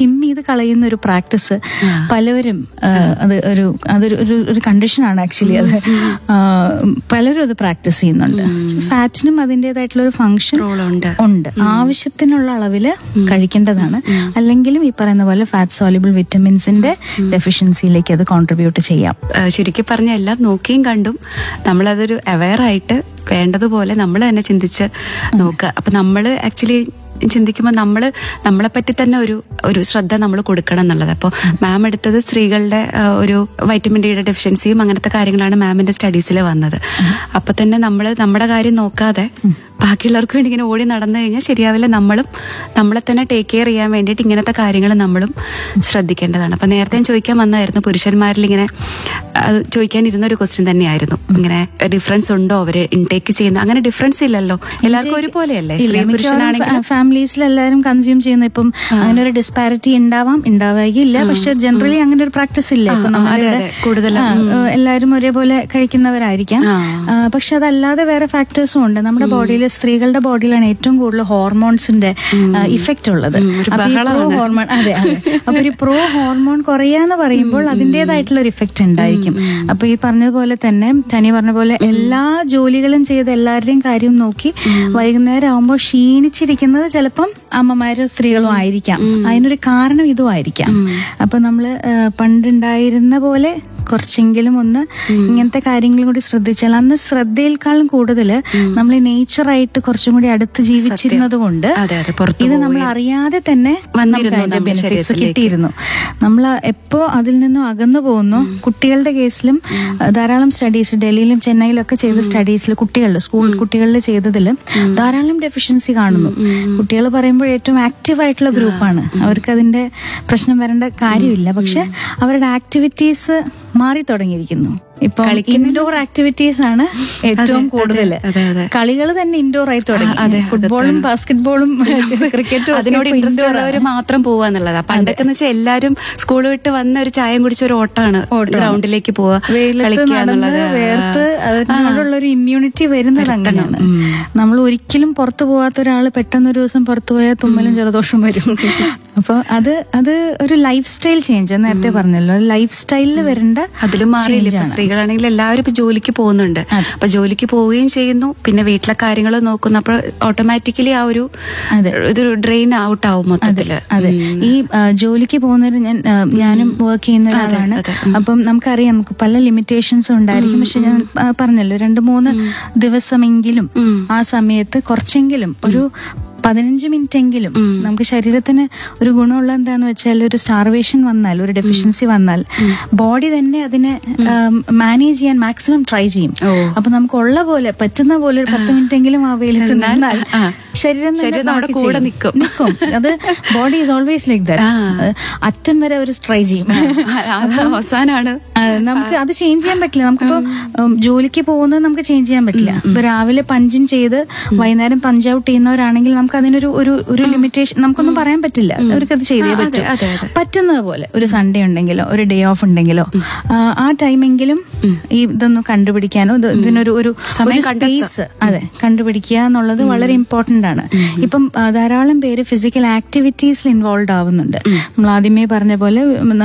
Skim ചെയ്ത് കളയുന്ന ഒരു പ്രാക്ടീസ് പലവരും ആ, അത് ഒരു അതൊരു ഒരു ഒരു കണ്ടീഷനാണ് ആക്ച്വലി അത് ആ, പലരും അത് പ്രാക്ടീസ് ചെയ്യുന്നുണ്ട് ഫാറ്റിനും അതിൻ്റെതായിട്ടുള്ള ഒരു ഫംഗ്ഷൻ റോളുണ്ട് ഉണ്ട് ആവശ്യത്തിനുള്ള അളവില് കഴിക്കേണ്ടതാണ് അല്ലെങ്കിലും ഈ പറയുന്ന പോലെ ഫാറ്റ് സോലിബിൾ വിറ്റമിൻസിന്റെ ഡെഫിഷ്യൻസിയിലേക്ക് അത് കോൺട്രിബ്യൂട്ട് ചെയ്യാം ആ, ചുരുക്കി പറഞ്ഞ എല്ലാം നോക്കിയും കണ്ടും നമ്മളതൊരു അവെയർ ആയിട്ട് വേണ്ടതുപോലെ നമ്മൾ തന്നെ ചിന്തിച്ച് നോക്കുക അപ്പൊ നമ്മൾ ആക്ച്വലി ചിന്തിക്കുമ്പോൾ നമ്മൾ നമ്മളെ പറ്റി തന്നെ ഒരു ഒരു ശ്രദ്ധ നമ്മൾ കൊടുക്കണം എന്നുള്ളത് അപ്പോൾ മാം എടുത്തത് സ്ത്രീകളുടെ ആ, ഒരു വൈറ്റമിൻ ഡിയുടെ ഡെഫിഷ്യൻസിയും അങ്ങനത്തെ കാര്യങ്ങളാണ് മാമിന്റെ സ്റ്റഡീസിൽ വന്നത് അപ്പൊ തന്നെ നമ്മൾ നമ്മുടെ കാര്യം നോക്കാതെ ബാക്കിയുള്ളവർക്ക് വേണ്ടി ഇങ്ങനെ ഓടി നടന്നു കഴിഞ്ഞാൽ ശരിയാവില്ല നമ്മളും നമ്മളെ തന്നെ ടേക്ക് കെയർ ചെയ്യാൻ വേണ്ടിയിട്ട് ഇങ്ങനത്തെ കാര്യങ്ങൾ നമ്മളും ശ്രദ്ധിക്കേണ്ടതാണ് അപ്പൊ നേരത്തെ ഞാൻ ചോദിക്കാൻ വന്നായിരുന്നു പുരുഷന്മാരിൽ ഇങ്ങനെ അത് ചോദിക്കാനിരുന്ന ഒരു ക്വസ്റ്റ്യൻ തന്നെയായിരുന്നു ഇങ്ങനെ ഡിഫറൻസ് ഉണ്ടോ അവര് ഇൻടേക്ക് ചെയ്യുന്ന അങ്ങനെ ഡിഫറൻസ് ഇല്ലല്ലോ എല്ലാവർക്കും ഒരുപോലെയല്ലേ സ്ത്രീ പുരുഷനാണെങ്കിലും ഫാമിലീസിൽ എല്ലാവരും കൺസ്യൂം ചെയ്യുന്ന ഇപ്പം അങ്ങനെ ഒരു ഡിസ്പാരിറ്റി ഉണ്ടാവാം ഉണ്ടാവുകയില്ല പക്ഷെ ജനറലി അങ്ങനെ ഒരു പ്രാക്ടീസ് ഇല്ല ഇപ്പൊ ആ, നമ്മുടെ അതെ, ഇവിടെ, അതെ. കൂടുതലും, ആ, എല്ലാവരും ഒരേപോലെ കഴിക്കുന്നവരായിരിക്കാം ആ. ആ, പക്ഷെ അതല്ലാതെ വേറെ ഫാക്ടേഴ്സും ഉണ്ട് നമ്മുടെ ബോഡിയിൽ സ്ത്രീകളുടെ ബോഡിയിലാണ് ഏറ്റവും കൂടുതൽ ഹോർമോൺസിന്റെ ഇഫക്റ്റ് ഉള്ളത് ഉം, ഒരു അപ്പൊ ഈ പ്രോ ബഹളമാണ്. ഹോർമോൺ അതെ അതെ അപ്പൊ ഒരു പ്രോ ഹോർമോൺ കുറയാന്ന് പറയുമ്പോൾ അതിന്റേതായിട്ടുള്ള ഒരു ഇഫക്റ്റ് ഉണ്ടായിരിക്കും അപ്പൊ ഈ പറഞ്ഞതുപോലെ തന്നെ തനി പറഞ്ഞ പോലെ എല്ലാ ജോലികളും ചെയ്ത് എല്ലാവരുടെയും കാര്യം നോക്കി വൈകുന്നേരം ആവുമ്പോൾ ക്ഷീണിച്ചിരിക്കുന്നത് ചിലപ്പം അമ്മമാരോ സ്ത്രീകളോ ആയിരിക്കാം അതിനൊരു കാരണം ഇതും ആയിരിക്കാം അപ്പൊ നമ്മള് ആ, പണ്ടുണ്ടായിരുന്ന പോലെ കുറച്ചെങ്കിലും ഒന്ന് ഇങ്ങനത്തെ കാര്യങ്ങളും കൂടി ശ്രദ്ധിച്ചാൽ അന്ന് ശ്രദ്ധയേക്കാളും കൂടുതൽ നമ്മൾ നേച്ചറായിട്ട് കുറച്ചും കൂടി അടുത്ത് ജീവിച്ചിരുന്നത് കൊണ്ട് അതെ അതെ പുറത്തു ഇത് നമ്മൾ അറിയാതെ തന്നെ വന്നിരുന്നു നമുക്ക് അതിന്റെ നമ്മുടെ ബെനിഫിറ്റ്സ് ശരീരത്തിലേക്ക്. കിട്ടിയിരുന്നു നമ്മൾ എപ്പോ അതിൽ നിന്നും അകന്നു പോകുന്നു കുട്ടികളുടെ കേസിലും അഹ് ധാരാളം സ്റ്റഡീസ് ഡൽഹിയിലും ചെന്നൈയിലും ഒക്കെ ചെയ്ത സ്റ്റഡീസിൽ കുട്ടികളിൽ സ്കൂൾ കുട്ടികളിൽ ചെയ്തതിൽ ധാരാളം ഡെഫിഷ്യൻസി കാണുന്നു കുട്ടികൾ പറയുമ്പോൾ ഏറ്റവും ആക്റ്റീവ് ആയിട്ടുള്ള ഗ്രൂപ്പാണ് അവർക്ക് അതിന്റെ പ്രശ്നം വരേണ്ട കാര്യമില്ല പക്ഷെ അവരുടെ ആക്ടിവിറ്റീസ് മാറി തുടങ്ങിയിരിക്കുന്നു ഇപ്പൊ ഇൻഡോർ ആക്ടിവിറ്റീസ് ആണ് ഏറ്റവും കൂടുതൽ അതെ, അതെ. കളികൾ തന്നെ ഇൻഡോർ ആയി തുടങ്ങി ആ, അതെ, ഫുട്ബോളും ബാസ്കറ്റ്ബോളും ക്രിക്കറ്റും അതിനോട് ഇൻട്രസ്റ്റ് ഉള്ളവർ മാത്രം പോവാന്നുള്ളതാ പണ്ടൊക്കെ എന്ന് വെച്ചാൽ എല്ലാരും സ്കൂൾ വിട്ട് വന്ന ഒരു ചായം കുടിച്ച ഒരു ഓട്ടാണ് ഗ്രൗണ്ടിലേക്ക് പോവാ വെയിലത്ത് കളിക്കുക നടന്ന് എന്നുള്ളത് വേർത്ത് അതിനോടുള്ള ഒരു ഇമ്മ്യൂണിറ്റി വരുന്നത് അങ്ങനെയാണ് നമ്മൾ ഒരിക്കലും പുറത്തു പോവാത്ത ഒരാൾ പെട്ടെന്ന് ഒരു ദിവസം പുറത്തു പോയാൽ തുമ്മലും ജലദോഷം വരും അപ്പൊ അത് അത് ഒരു ലൈഫ് സ്റ്റൈൽ ചേഞ്ച് നേരത്തെ പറഞ്ഞല്ലോ ലൈഫ് സ്റ്റൈലിൽ വരേണ്ട അതിലും മാറിയില്ല ഇപ്പൊ സ്ത്രീകളാണെങ്കിൽ എല്ലാവരും ഇപ്പൊ ജോലിക്ക് പോകുന്നുണ്ട് അപ്പൊ ജോലിക്ക് പോവുകയും ചെയ്യുന്നു പിന്നെ വീട്ടിലെ കാര്യങ്ങൾ നോക്കുന്നു അപ്പൊ ഓട്ടോമാറ്റിക്കലി ആ ഒരു അതെ. ഇത് ഡ്രെയിൻ ഔട്ട് ആവും മൊത്തത്തില് അതെ ഈ ആ, ജോലിക്ക് പോകുന്നവര് ഞാൻ ആ, ഞാനും വർക്ക് ചെയ്യുന്ന ഒരാളാണ് അതെ. അപ്പം നമുക്കറിയാം നമുക്ക് പല ലിമിറ്റേഷൻസും ഉണ്ടായിരിക്കും പക്ഷെ ഞാൻ ആ, പറഞ്ഞല്ലോ രണ്ട് മൂന്ന് ദിവസമെങ്കിലും ആ സമയത്ത് കുറച്ചെങ്കിലും ഒരു പതിനഞ്ച് മിനിറ്റ് എങ്കിലും നമുക്ക് ശരീരത്തിന് ഒരു ഗുണമുള്ള എന്താന്ന് വെച്ചാൽ ഒരു സ്റ്റാർവേഷൻ വന്നാൽ ഒരു ഡെഫിഷ്യൻസി വന്നാൽ ബോഡി തന്നെ അതിനെ മാനേജ് ചെയ്യാൻ മാക്സിമം ട്രൈ ചെയ്യും ഓ. അപ്പൊ നമുക്ക് ഉള്ള പോലെ പറ്റുന്ന പോലെ ഒരു പത്ത് മിനിറ്റ് എങ്കിലും ആ വെയിലത്ത് നിന്നാൽ, നിന്നാൽ ആ. ശരീരം തന്നെ ശരീരം നമ്മുടെ ബാക്കി കൂടെ ചെയ്യും. നിൽക്കും. നിൽക്കും അത് body is always like that അറ്റം വരെ അവർ ട്രൈ ചെയ്യും അത് അവസാനാണ് ആ, നമുക്ക് അത് ചേഞ്ച് ചെയ്യാൻ പറ്റില്ല നമുക്കിപ്പോ ഉം, ജോലിക്ക് പോകുന്നത് നമുക്ക് ചേഞ്ച് ചെയ്യാൻ പറ്റില്ല ഇപ്പൊ രാവിലെ പഞ്ചിൻ ചെയ്ത് വൈകുന്നേരം പഞ്ച് ഔട്ട് ചെയ്യുന്നവരാണെങ്കിൽ നമുക്ക് അതിനൊരു ഒരു ഒരു ലിമിറ്റേഷൻ നമുക്കൊന്നും പറയാൻ പറ്റില്ല അവർക്ക് അത് ചെയ്തേ ആ, അതെ, പറ്റൂ അതെ, അതെ. പറ്റുന്നത് പോലെ ഒരു സൺഡേ ഉണ്ടെങ്കിലോ ഒരു ഡേ ഓഫ് ഉണ്ടെങ്കിലോ ആ, ആ ടൈമെങ്കിലും ഈ ഇതൊന്ന് കണ്ടുപിടിക്കാനോ ഇത് ഇതിനൊരു ഒരു സമയം സ്പേസ് അതെ കണ്ടുപിടിക്കുക എന്നുള്ളത് വളരെ ഇമ്പോർട്ടന്റ് ആണ് ഇപ്പം ആ, ധാരാളം പേര് ഫിസിക്കൽ ആക്ടിവിറ്റീസിൽ ഇൻവോൾവ് ആവുന്നുണ്ട് നമ്മൾ ആദ്യമേ പറഞ്ഞ പോലെ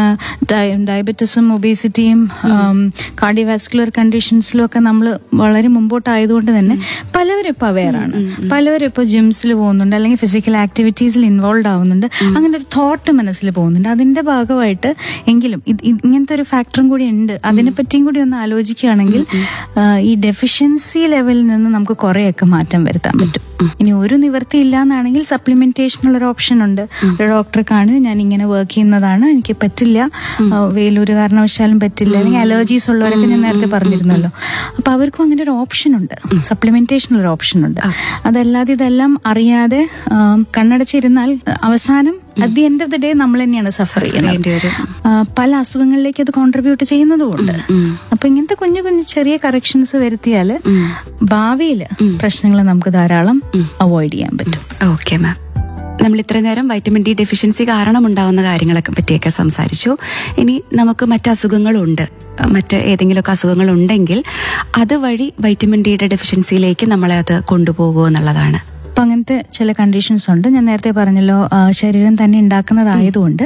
ഡയബറ്റിസും ഒബേസിറ്റിയും കാർഡിയോവാസ്കുലർ കണ്ടീഷൻസിലും ഒക്കെ നമ്മൾ വളരെ മുമ്പോട്ടായതുകൊണ്ട് തന്നെ പലവരും ഇപ്പൊ അവെയറാണ് പലവരും ഇപ്പൊ ജിംസിൽ പോകുന്നുണ്ട് അല്ലെങ്കിൽ ഫിസിക്കൽ ആക്ടിവിറ്റീസിൽ ഇൻവോൾവ് ആവുന്നുണ്ട് അങ്ങനെ ഒരു തോട്ട് മനസ്സിൽ പോകുന്നുണ്ട് അതിന്റെ ഭാഗമായിട്ട് എങ്കിലും ഇത് ഇത് ഇങ്ങനത്തെ ഒരു ഫാക്ടറും കൂടി ഉണ്ട് അതിനെ പറ്റിയും കൂടി ഒന്ന് ആലോചിക്കുകയാണെങ്കിൽ ആ, ഈ ഡെഫിഷ്യൻസി ലെവലിൽ നിന്ന് നമുക്ക് കുറെയൊക്കെ മാറ്റം വരുത്താൻ പറ്റും ഇനി ഒരു നിവൃത്തി ഇല്ലാന്നാണെങ്കിൽ സപ്ലിമെന്റേഷനുള്ള ഒരു ഓപ്ഷൻ ഉണ്ട് ഒരു ഡോക്ടറെ കാണുക ഞാൻ ഇങ്ങനെ വർക്ക് ചെയ്യുന്നതാണ് എനിക്ക് പറ്റില്ല ആ, വെയിലൊരു കാരണവശാലും പറ്റില്ല അല്ലെങ്കിൽ അലർജീസ് ഉള്ളവരൊക്കെ ഞാൻ നേരത്തെ പറഞ്ഞിരുന്നല്ലോ അപ്പൊ അവർക്കും അങ്ങനെ ഒരു ഓപ്ഷൻ ഉണ്ട് സപ്ലിമെന്റേഷൻ ഒരു ഓപ്ഷൻ ഉണ്ട് അതല്ലാതെ ഇതെല്ലാം അറിയാതെ ആ, കണ്ണടച്ചിരുന്നാൽ അവസാനം at the end of the day നമ്മൾ തന്നെയാണ് സഫർ ചെയ്യേണ്ടി ചെയ്യുന്നത് വരും. ആ, പല അസുഖങ്ങളിലേക്ക് അത് കോൺട്രിബ്യൂട്ട് ചെയ്യുന്നതുമുണ്ട് അപ്പൊ ഇങ്ങനത്തെ കുഞ്ഞു കുഞ്ഞു ചെറിയ കറക്ഷൻസ് വരുത്തിയാൽ ഭാവിയിൽ പ്രശ്നങ്ങൾ നമുക്ക് ധാരാളം അവോയ്ഡ് ചെയ്യാൻ പറ്റും ഓക്കെ മാം നമ്മൾ ഇത്ര നേരം വൈറ്റമിൻ ഡി ഡെഫിഷ്യൻസി കാരണം ഉണ്ടാവുന്ന കാര്യങ്ങളൊക്കെ പറ്റിയൊക്കെ സംസാരിച്ചു ഇനി നമുക്ക് മറ്റ് അസുഖങ്ങളുണ്ട് മറ്റ് ഏതെങ്കിലുമൊക്കെ അസുഖങ്ങൾ ഉണ്ടെങ്കിൽ അതുവഴി വൈറ്റമിൻ ഡിയുടെ ഡെഫിഷ്യൻസിയിലേക്ക് നമ്മളെ അത് കൊണ്ടുപോകുമോ എന്നുള്ളതാണ് അപ്പൊ അങ്ങനത്തെ ചില കണ്ടീഷൻസ് ഉണ്ട് ഞാൻ നേരത്തെ പറഞ്ഞല്ലോ ആ, ശരീരം തന്നെ ഉണ്ടാക്കുന്നതായതുകൊണ്ട്